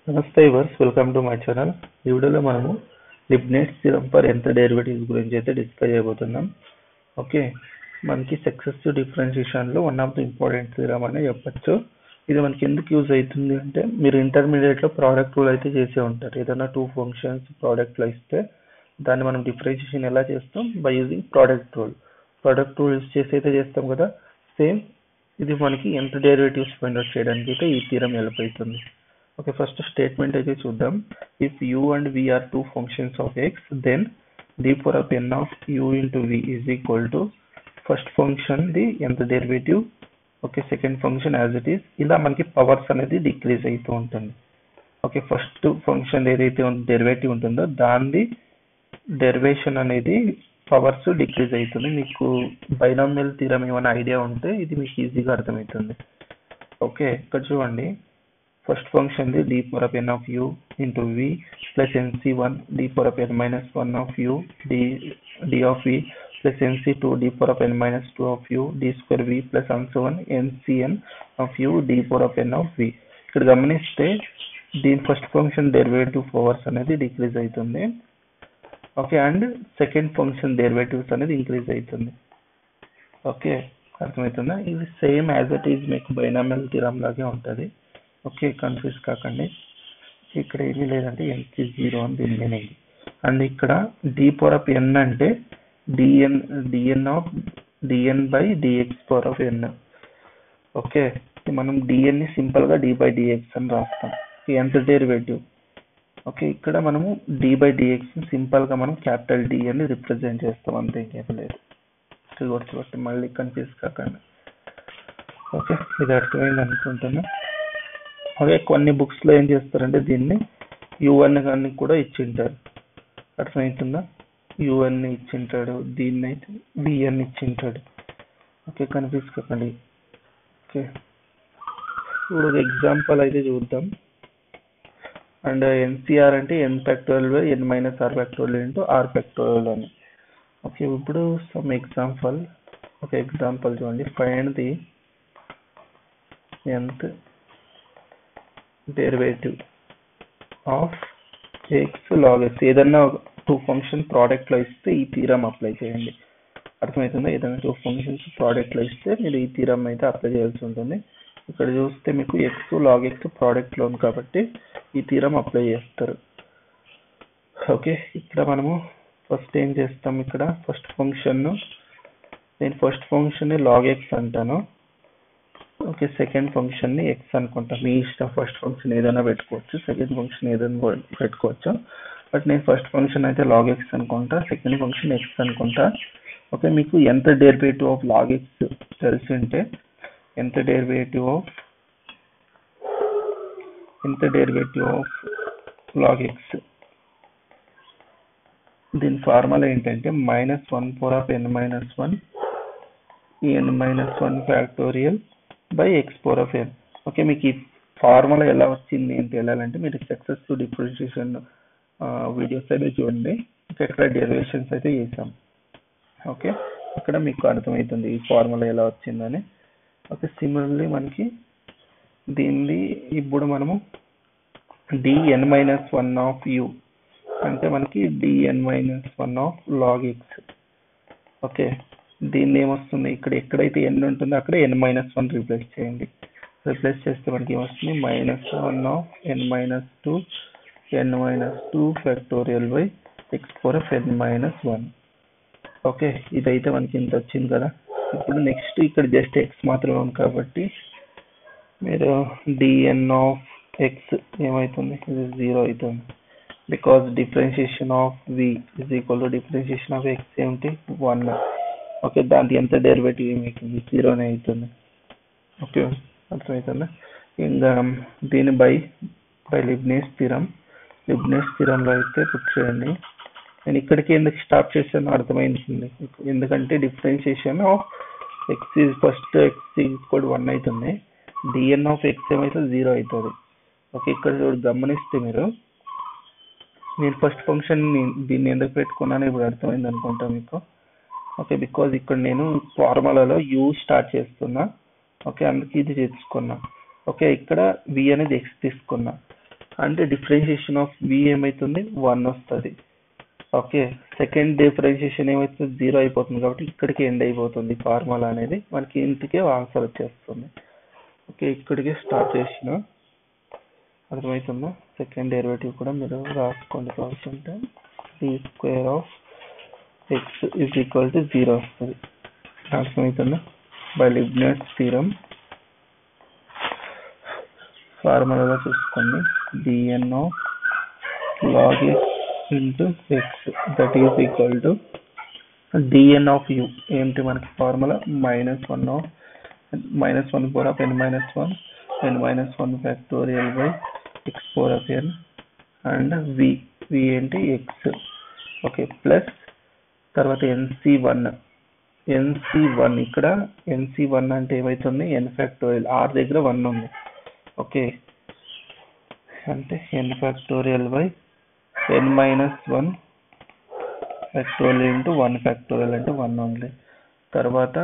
నమస్తే వర్స్ welcome to my channel ఈ వీడియోలో మనము లిబ్నేట్స్ థిరం ఫర్ ఎంత డెరివేటివ్స్ గురించి అయితే డిస్కస్ చేయబోతున్నాం ఓకే మనకి సక్సెసివ్ డిఫరెన్షియేషన్ లో one of the important theorem అనే చెప్పొచ్చు ఇది మనకి ఎందుకు యూజ్ అవుతుంది అంటే మీరు ఇంటర్మీడియట్ లో ప్రోడక్ట్ రూల్ అయితే చేసే ఉంటారు ఏదైనా టూ ఫంక్షన్స్ ప్రోడక్ట్ లో ఇస్తే దాన్ని మనం డిఫరెన్షియేషన్ ఎలా చేస్తాం by using product rule product rule use చేసి అయితే చేస్తాం కదా సేమ్ ఇది మనకి ఎంత డెరివేటివ్స్ ఫైండ్ అవుట్ చేయడానికి అయితే ఈ థీరం హెల్ప్ అవుతుంది ఓకే ఫస్ట్ స్టేట్మెంట్ అయితే చూద్దాం if u and v are two functions of x then d power of n of u into v is equal to first function the nth derivative okay second function as it is ఇలా మనకి powers అనేది decrease అవుతూ ఉంటుంది okay first function ఏదైతే derivative ఉంటుందో దాని derivation అనేది powers decrease అవుతుంది మీకు బైనామియల్ థీరం ఏమైనా ఐడియా ఉంటే ఇది మీకు ఈజీగా అర్థమవుతుంది ఓకే ఇక్కడ చూడండి first function the d power of n of u into v plus n c one d power of n minus one of u d d of v plus n c two d power of n minus two of u d square v plus and so on n c n of u d power of n of v ఇక్కడ గమనిస్తే దీని first function derivative powers అనేది decrease అవుతుంది okay and second function derivatives అనేది increase అవుతుంది okay అర్థమవుతుందా ఇది same as it is మీకు బైనామియల్ థిరం లాగే ఉంటుంది ఓకే కన్ఫ్యూజ్ కాకండి ఇక్కడ ఏమీ లేదంటే ఎన్కి జీరో అని దీని మీనింగ్ అండ్ ఇక్కడ డి పవర్ ఆఫ్ ఎన్ అంటే d n d n of d n by d x power of n okay మనం డిఎన్ ని సింపుల్ గా డి బై డిఎక్స్ అని రాస్తాం ఎంత డెరివేటివ్ ఓకే ఇక్కడ మనము డి బై డిఎక్స్ సింపుల్ గా మనం క్యాపిటల్ డి అని రిప్రజెంట్ చేస్తాం అంతే ఇంకేం లేదు కాబట్టి మళ్ళీ కన్ఫ్యూజ్ కాకండి ఓకే ఇది అర్థమైంది అనుకుంటున్నా అలాగే కొన్ని బుక్స్ లో ఏం చేస్తారంటే దీన్ని యువన్ అని కూడా ఇచ్చింటారు అర్థమవుతుందా యువన్ ఇచ్చింటాడు దీన్ని అయితే బిఎన్ ఇచ్చింటాడు ఓకే కన్ఫ్యూజ్ కాకండి ఓకే ఇప్పుడు ఎగ్జాంపుల్ అయితే చూద్దాం అండ్ ఎన్సిఆర్ అంటే n factorial by n minus r factorial into r factorial అని ఓకే ఇప్పుడు సమ్ ఎగ్జాంపుల్ ఒక ఎగ్జాంపుల్ చూడండి find the nth derivative of x log x ఏదన్నా టూ ఫంక్షన్ ప్రోడక్ట్ లో ఇస్తే ఈ థీరం అప్లై చేయండి అర్థమవుతుందా ఏదైనా టూ ఫంక్షన్స్ ప్రోడక్ట్ లో ఇస్తే మీరు ఈ థీరం అయితే అప్లై చేయాల్సి ఉంటుంది ఇక్కడ చూస్తే మీకు ఎక్స్ లాగ్ ఎక్స్ ప్రోడక్ట్ లో ఉంది కాబట్టి ఈ థీరం అప్లై చేస్తారు ఓకే ఇక్కడ మనము ఫస్ట్ ఏం చేస్తాం ఇక్కడ ఫస్ట్ ఫంక్షన్ నేను ఫస్ట్ ఫంక్షన్ ని లాగ్ ఎక్స్ అంటాను ఓకే సెకండ్ ఫంక్షన్ ని ఎక్స్ అనుకుంటా మీ ఇష్టం ఫస్ట్ ఫంక్షన్ ఏదైనా పెట్టుకోవచ్చు సెకండ్ ఫంక్షన్ ఏదైనా పెట్టుకోవచ్చు బట్ నేను ఫస్ట్ ఫంక్షన్ అయితే లాగ్ ఎక్స్ అనుకుంటా సెకండ్ ఫంక్షన్ ఎక్స్ అనుకుంటా ఓకే మీకు nth derivative of log x తెలిసి ఉంటే nth derivative of nth derivative of log x దీని ఫార్ములా ఏంటంటే minus one four of n minus one n minus one factorial by x power of n okay మీకు ఈ formula ఎలా వచ్చింది అని తెలియాలంటే మీరు సక్సెస్ఫుల్ డిఫరెన్షియేషన్ వీడియోస్ అయితే చూడండి ఇక్కడ డెరివేషన్స్ అయితే చేసాం ఓకే ఇక్కడ మీకు అర్థమవుతుంది ఈ ఫార్ములా ఎలా వచ్చిందని ఓకే సిమిలర్లీ మనకి దీన్ని ఇప్పుడు మనము d n minus one of u అంటే మనకి d n minus one of log x okay దీన్ని ఏమొస్తుంది ఇక్కడ ఎక్కడైతే ఎన్ ఉంటుందో అక్కడ ఎన్ మైనస్ వన్ రీప్లేస్ చేయండి రీప్లేస్ చేస్తే మనకి ఏమొస్తుంది minus one of n minus two n minus two factorial by x four of n minus one okay ఇదైతే మనకి ఇంత వచ్చింది కదా ఇప్పుడు నెక్స్ట్ ఇక్కడ జస్ట్ ఎక్స్ మాత్రమే ఉంది కాబట్టి మీరు డిఎన్ ఆఫ్ ఎక్స్ ఏమవుతుంది ఇది జీరో అవుతుంది because differentiation of v is equal to differentiation of x ఏమిటి వన్ ఓకే దాంట్లో ఎంత డెరివేటివ్ ఏమవుతుంది జీరోనే అవుతుంది ఓకే అర్థమవుతుందా ఇంకా దీని బై బై లిబ్నేస్ స్థిరం లిబ్నేస్ స్థిరంలో అయితే పుట్ చేయండి నేను ఇక్కడికి ఎందుకు స్టాప్ చేశాను అర్థమైంది ఎందుకంటే differentiation of x is first x equal one అవుతుంది డిఎన్ ఆఫ్ ఎక్స్ ఏమైతే జీరో అవుతుంది ఓకే ఇక్కడ గమనిస్తే మీరు నేను ఫస్ట్ ఫంక్షన్ దీన్ని ఎందుకు పెట్టుకున్నాను ఇప్పుడు అర్థమైంది అనుకుంటా మీకు ఓకే బికాజ్ ఇక్కడ నేను ఫార్ములాలో యూ స్టార్ట్ చేస్తున్నా ఓకే అందుకే ఇది చేసుకున్నా ఓకే ఇక్కడ వి అనేది ఎక్స్ తీసుకున్నా అంటే డిఫరెన్షియేషన్ ఆఫ్ వి ఏమైతుంది వన్ వస్తుంది ఓకే సెకండ్ డిఫరెన్షియేషన్ ఏమైతుంది జీరో అయిపోతుంది కాబట్టి ఇక్కడికి ఎండ్ అయిపోతుంది ఫార్ములా అనేది మనకి ఇంటికే ఆన్సర్ వచ్చేస్తుంది ఓకే ఇక్కడికే స్టార్ట్ చేసిన అర్థమవుతుందా సెకండ్ డెరివేటివ్ కూడా మీరు రాసుకోండి కావాల్సింటే d square of x is equal to zero వస్తుంది అర్థమవుతుందా బై లిబ్నెస్ థీరం ఫార్ములాలో చూసుకోండి d n of log x into x that is equal to d n of u ఏంటి మనకి formula minus one of minus one four of n minus one n minus one factorial by x four of n and v v ఏంటి x okay plus తర్వాత ఎన్సి one ఎన్సి one ఇక్కడ ఎన్సి one అంటే ఏమవుతుంది n factorial r దగ్గర one ఉంది okay అంటే n factorial by n minus one factorial into one factorial అంటే one only తర్వాత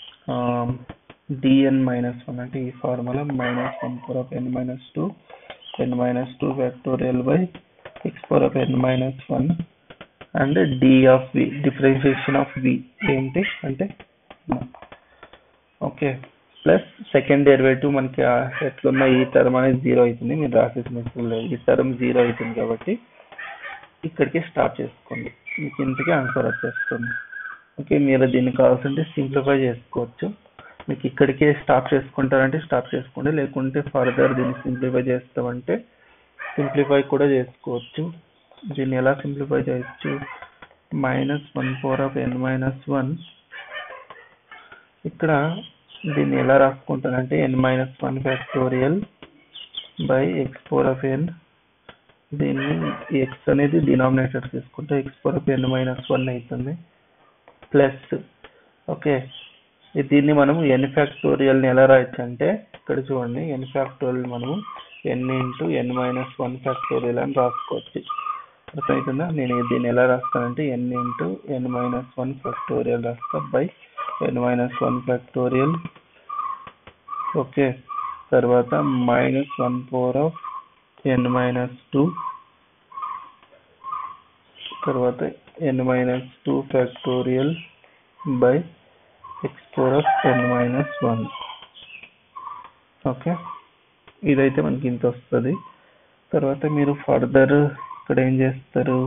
డిఎన్ మైనస్ వన్ అంటే ఈ formula minus one four of n minus two n minus two factorial by x four of n minus one and d of v differentiation of v ఏంటి అంటే okay plus second derivative మనకి ఆ ఎట్లున్న ఈ term అనేది zero అవుతుంది మీరు రాసేసిన ఈ term zero అవుతుంది కాబట్టి ఇక్కడికి స్టార్ట్ చేసుకోండి మీకు ఇంటికి ఆన్సర్ వచ్చేస్తుంది ఓకే మీరు దీన్ని కావాల్సింటే సింప్లిఫై చేసుకోవచ్చు మీకు ఇక్కడికే స్టాప్ చేసుకుంటారంటే స్టాప్ చేసుకోండి లేకుంటే ఫర్దర్ దీన్ని సింప్లిఫై చేస్తామంటే సింప్లిఫై కూడా చేసుకోవచ్చు దీన్ని ఎలా సింప్లిఫై చేయొచ్చు minus one four of n minus one ఇక్కడ దీన్ని ఎలా రాసుకుంటానంటే n minus one factorial by x four of n దీన్ని ఎక్స్ అనేది డినామినేటర్ తీసుకుంటే x four of n minus one అవుతుంది ప్లస్ ఓకే దీన్ని మనం ఎన్ ఫ్యాక్టోరియల్ని ఎలా రాయొచ్చు అంటే ఇక్కడ చూడండి ఎన్ ఫ్యాక్టోరియల్ మనము n into n minus one factorial అని రాసుకోవచ్చు అర్థమవుతుందా నేను దీన్ని ఎలా రాస్తానంటే n into n minus one factorial రాస్తా by n minus one factorial okay తర్వాత minus one four of n minus two తర్వాత n minus two factorial by x four of n minus one okay ఇదైతే మనకి ఇంత వస్తుంది తర్వాత మీరు further ఇక్కడ ఏం చేస్తారు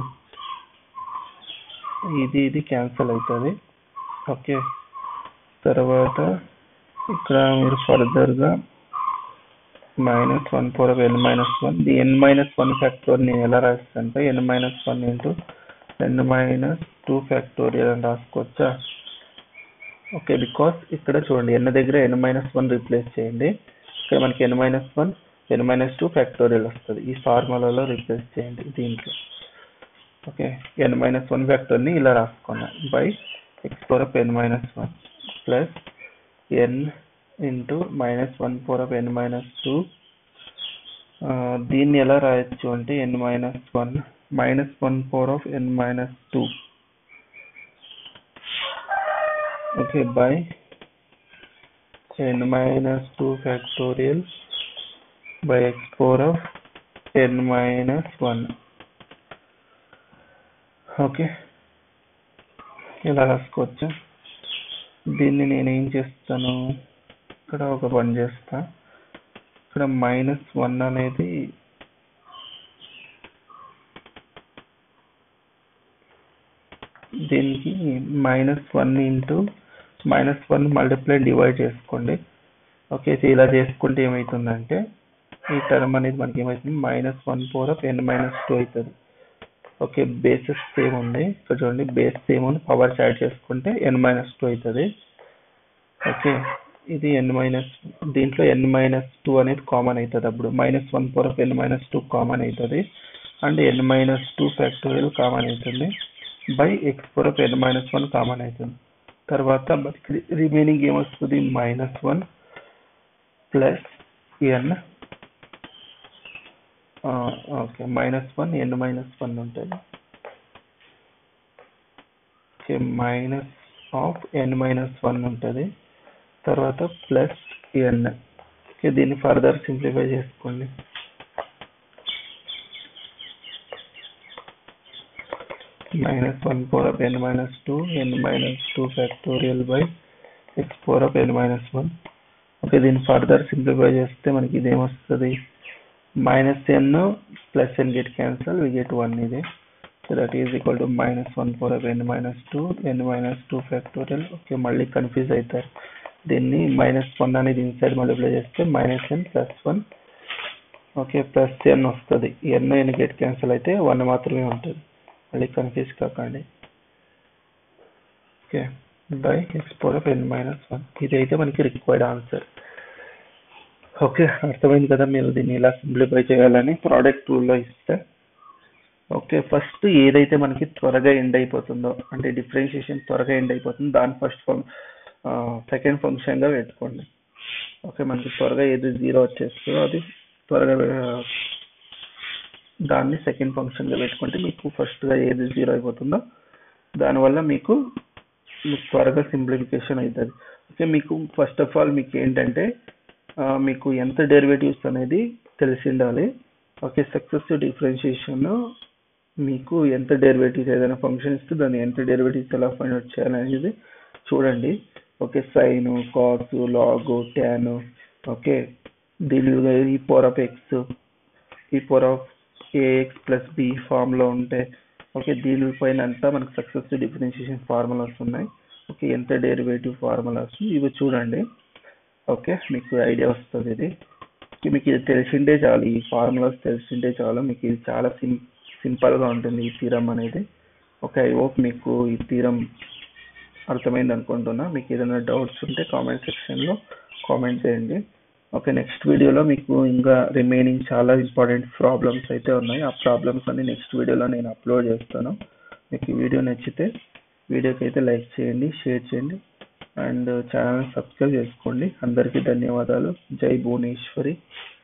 ఇది ఇది క్యాన్సిల్ అవుతుంది ఓకే తర్వాత ఇక్కడ మీరు ఫర్దర్గా minus one four of n minus one the n minus one factor నేను ఎలా రాస్తాను అంటే n minus one into n minus two factorial అని రాసుకోవచ్చా ఓకే బికాస్ ఇక్కడ చూడండి ఎన్ దగ్గర ఎన్ మైనస్ వన్ రీప్లేస్ చేయండి ఇక్కడ మనకి n minus one n minus two factorial వస్తుంది ఈ ఫార్ములాలో రీప్లేస్ చేయండి దీంట్లో ఓకే ఎన్ మైనస్ వన్ ఫ్యాక్టర్ని ఇలా రాసుకున్నాం by x four of n minus one plus n into minus one four of n minus two దీన్ని ఎలా రాయొచ్చు అంటే n minus one minus one four of n minus two okay by n minus two factorial by x four of n minus one okay ఇలా రాసుకోవచ్చు దీన్ని నేను ఏం చేస్తాను ఇక్కడ ఒక పని చేస్తా ఇక్కడ మైనస్ వన్ అనేది దీనికి minus one into minus one multiply divide చేసుకోండి ఓకే ఇలా చేసుకుంటే ఏమవుతుందంటే ఈ టర్మ్ అనేది మనకి ఏమవుతుంది minus one four of n minus two అవుతుంది ఓకే బేసెస్ సేమ్ ఉంది ఇక్కడ చూడండి బేస్ సేమ్ ఉంది పవర్స్ యాడ్ చేసుకుంటే ఎన్ మైనస్ టూ అవుతుంది ఓకే ఇది ఎన్ మైనస్ దీంట్లో ఎన్ మైనస్ టూ అనేది కామన్ అవుతుంది అప్పుడు minus one four of n minus two common అవుతుంది and n minus two factorial common అవుతుంది by x four of n minus one common అవుతుంది తర్వాత మనకి రిమైనింగ్ ఏమొస్తుంది minus one plus n okay minus one n minus one ఉంటుంది okay minus of n minus one ఉంటుంది తర్వాత plus n okay దీన్ని further simplify చేసుకోండి minus one power of n minus two n minus two factorial by x power of n minus one okay దీన్ని further simplify చేస్తే మనకి ఇదేమొస్తుంది minus n plus N get cancel we get one ఇది so that is equal to minus one four of n minus two n minus two factorial okay మళ్ళీ confuse అవుతారు దీన్ని minus one అనేది inside multiply చేస్తే minus n plus one okay plus n వస్తుంది n n get cancel అయితే one మాత్రమే ఉంటుంది మళ్ళీ కన్ఫ్యూజ్ కాకండి okay by x power of n minus one ఇది అయితే మనకి రిక్వైర్డ్ ఆన్సర్ ఓకే అర్థమైంది కదా మీరు దీన్ని ఇలా సింప్లిఫై చేయాలని ప్రోడక్ట్ టూల్లో ఇస్తే ఓకే ఫస్ట్ ఏదైతే మనకి త్వరగా ఎండ్ అయిపోతుందో అంటే డిఫరెన్షియేషన్ త్వరగా ఎండ్ అయిపోతుందో దాని ఫస్ట్ సెకండ్ ఫంక్షన్గా పెట్టుకోండి ఓకే మనకి త్వరగా ఏది జీరో వచ్చేస్తుందో అది త్వరగా ఆ, దాన్ని సెకండ్ ఫంక్షన్గా పెట్టుకుంటే మీకు ఫస్ట్గా ఏది జీరో అయిపోతుందో దానివల్ల మీకు మీకు త్వరగా సింప్లిఫికేషన్ అవుతుంది ఓకే మీకు ఫస్ట్ ఆఫ్ ఆల్ మీకు ఏంటంటే ఆ, మీకు ఎంత డెరివేటివ్స్ అనేది తెలిసి ఉండాలి ఓకే సక్సెసివ్ డిఫరెన్షియేషన్ మీకు ఎంత డెరివేటివ్స్ ఏదైనా ఫంక్షన్ ఇస్తే దాన్ని ఎంత డెరివేటివ్స్ ఎలా ఫైండ్ అవుట్ చేయాలనేది చూడండి okay sine cos log tan okay దీని e power of x e power of ax plus b formula ఉంటే ఓకే దీనిపైన అంతా మనకు సక్సెసివ్ డిఫరెన్షియేషన్ ఫార్ములాస్ ఉన్నాయి ఓకే ఎంత డెరివేటివ్ ఫార్ములాస్ ఇవి చూడండి ఓకే మీకు ఐడియా వస్తుంది ఇది ఓకే, మీకు ఇది తెలిసిండే చాలు ఈ ఫార్ములాస్ తెలిసిండే చాలు మీకు ఇది చాలా సిం సింపుల్గా ఉంటుంది ఈ థీరం అనేది ఓకే ఐ హోప్ మీకు ఈ థీరం అర్థమైంది అనుకుంటున్నా మీకు ఏదైనా డౌట్స్ ఉంటే కామెంట్ సెక్షన్లో కామెంట్ చేయండి ఓకే నెక్స్ట్ వీడియోలో మీకు ఇంకా రిమైనింగ్ చాలా ఇంపార్టెంట్ ప్రాబ్లమ్స్ అయితే ఉన్నాయి ఆ ప్రాబ్లమ్స్ అన్ని నెక్స్ట్ వీడియోలో నేను అప్లోడ్ చేస్తాను మీకు ఈ వీడియో నచ్చితే వీడియోకి అయితే లైక్ చేయండి షేర్ చేయండి అండ్ ఛానల్ సబ్స్క్రైబ్ చేసుకోండి అందరికీ ధన్యవాదాలు జై భువనేశ్వరి